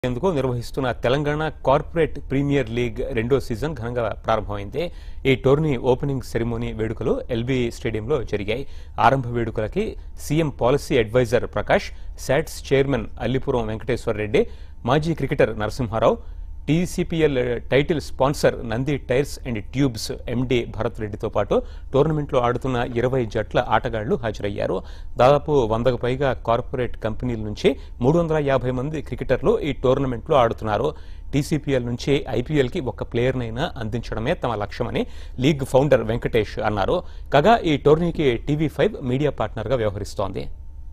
ఎందుకు నిర్వహిస్తున్న Telangana corporate premier league రెండో సీజన్ ఘనంగా ప్రారంభమైంది ఈ టోర్నీ ఓపెనింగ్ సెరమోనీ వేడుకలు ఎల్బీ స్టేడియంలో జరిగాయి ఆరంభ వేడుకలకి CM policy adviser Prakash SATS chairman Allipuram Venkateswara Reddy మాజీ cricketer Narasimha Rao TCPL title sponsor Nandi tyres and tubes MD Bharat రెడ్డితో పాటు టోర్నమెంట్లో ఆడుతున్న ఇరవై జట్ల ఆటగాళ్లు హాజరయ్యారు దాదాపు వందకు పైగా కార్పొరేట్ కంపెనీల నుంచి మూడు వందల యాభై మంది క్రికెటర్లు ఈ టోర్నమెంట్లో ఆడుతున్నారు టీసీపీఎల్ నుంచి ఐపీఎల్కి ఒక్క ప్లేయర్నైనా అందించడమే తమ లక్ష్యమని లీగ్ ఫౌండర్ వెంకటేష్ అన్నారు కాగా ఈ టోర్నీకి టీవీ ఫైవ్ మీడియా పార్ట్నర్గా వ్యవహరిస్తోంది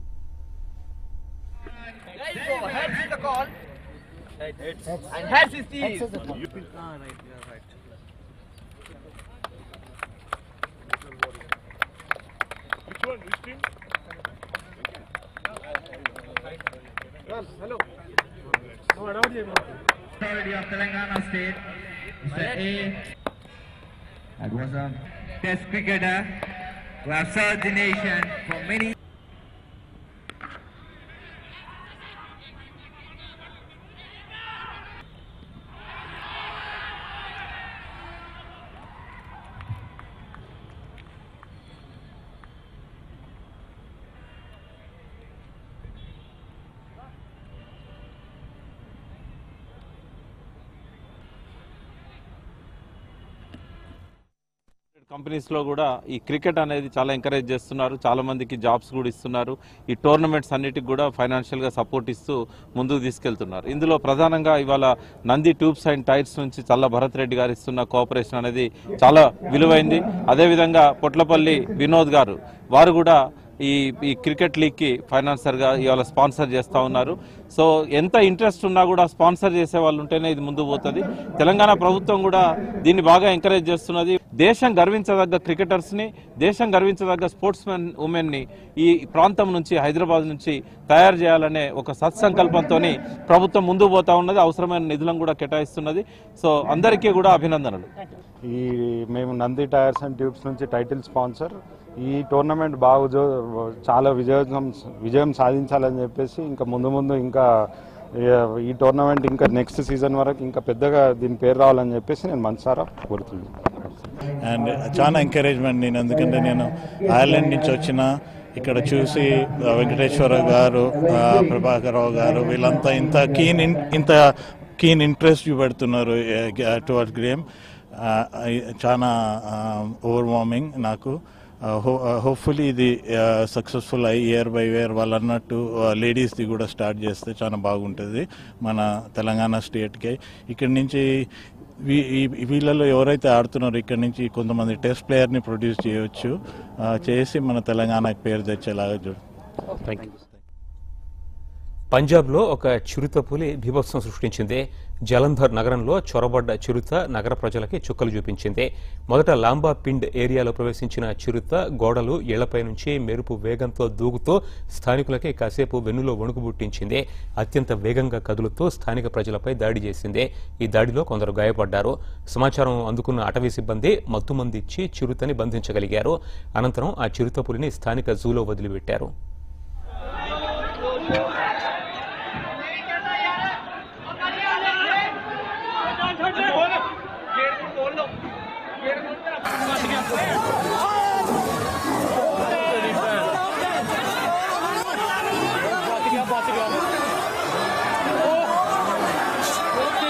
Heads is the call. And heads is the. Ah, right, yeah, right. Which one? Which team? Authority of Telangana State, Mr. A. That was a test cricketer who have served the nation for many కంపెనీస్లో కూడా ఈ cricket అనేది చాలా encourage చేస్తున్నారు చాలా మందికి jobs కూడా ఇస్తున్నారు ఈ టోర్నమెంట్స్ అన్నిటికి కూడా ఫైనాన్షియల్గా సపోర్ట్ ఇస్తూ ముందుకు తీసుకెళ్తున్నారు ఇందులో ప్రధానంగా ఇవాళ నంది ట్యూబ్స్ అండ్ టైర్స్ నుంచి చల్ల భరత్ రెడ్డి గారు ఇస్తున్న కోఆపరేషన్ అనేది చాలా విలువైంది అదేవిధంగా పొట్లపల్లి వినోద్ గారు వారు కూడా ఈ ఈ క్రికెట్ లీగ్కి ఫైనాన్సర్గా ఇవాళ స్పాన్సర్ చేస్తూ ఉన్నారు సో ఎంత ఇంట్రెస్ట్ ఉన్నా కూడా స్పాన్సర్ చేసే వాళ్ళు ఉంటేనే ఇది ముందుకు పోతుంది తెలంగాణ ప్రభుత్వం కూడా దీన్ని బాగా ఎంకరేజ్ చేస్తున్నది దేశం గర్వించదగ్గ క్రికెటర్స్ని దేశం గర్వించదగ్గ స్పోర్ట్స్ మెన్ ఉమెన్ని ఈ ప్రాంతం నుంచి హైదరాబాద్ నుంచి తయారు చేయాలనే ఒక సత్సంకల్పంతో ప్రభుత్వం ముందుకు పోతా ఉన్నది అవసరమైన నిధులను కూడా కేటాయిస్తున్నది సో అందరికీ కూడా అభినందనలు ఈ మేము నంది టైర్స్ అండ్ ట్యూబ్స్ నుంచి టైటిల్ స్పాన్సర్ ఈ టోర్నమెంట్ బాగా ఉజో- చాలా విజయం విజయం సాధించాలని చెప్పేసి ఇంకా ముందు ముందు ఇంకా ఏ- ఈ టోర్నమెంట్ ఇంకా నెక్స్ట్ సీజన్ వరకు ఇంకా పెద్దగా దీని పేరు రావాలని చెప్పేసి నేను మనసారా కోరుతున్నాను అండ్ చాలా ఎంకరేజ్మెంట్ నేను ఎందుకంటే నేను ఐర్లాండ్ నుంచి వచ్చిన ఇక్కడ చూసి ఆ, వెంకటేశ్వర గారు ఆ, ప్రభాకర్ రావు గారు వీళ్ళంతా ఇంత కీన్ ఇంత కీన్ ఇంట్రెస్ట్ చూపెడుతున్నారు టువర్డ్స్ గేమ్ చాలా ఓవర్ వార్మింగ్ నాకు హోప్ఫుల్లీ ఇది సక్సెస్ఫుల్ అయ్యి ఇయర్ బై ఇయర్ వాళ్ళు అన్నట్టు లేడీస్ది కూడా స్టార్ట్ చేస్తే చాలా బాగుంటుంది మన తెలంగాణ స్టేట్కి ఇక్కడి నుంచి వీ- ఈ- వీళ్ళలో ఎవరైతే ఆడుతున్నారో ఇక్కడ నుంచి కొంతమంది టెస్ట్ ప్లేయర్ని ప్రొడ్యూస్ చేయొచ్చు ఆ, చేసి మన తెలంగాణకు పేరు తెచ్చేలాగా చూడు థ్యాంక్ యూ పంజాబ్లో ఒక చిరుత పులి బీభత్సం సృష్టించింది జలంధర్ నగరంలో చొరబడ్డ చిరుత నగర ప్రజలకి చుక్కలు చూపించింది మొదట లాంబా పిండ్ ఏరియాలో ప్రవేశించిన చిరుత గోడలు ఇళ్లపై నుంచి మెరుపు వేగంతో దూకుతూ స్థానికులకి కాసేపు వెన్నులో వణుకు పుట్టించింది అత్యంత వేగంగా కదులుతూ స్థానిక ప్రజలపై దాడి చేసింది ఈ దాడిలో కొందరు గాయపడ్డారు సమాచారం అందుకున్న అటవీ సిబ్బంది మత్తుమంది ఇచ్చి చిరుతని బంధించగలిగారు అనంతరం ఆ చిరుత పులిని స్థానిక జూలో వదిలిపెట్టారు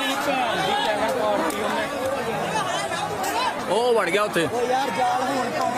ਉਹ ਵੜ ਗਿਆ ਉੱਥੇ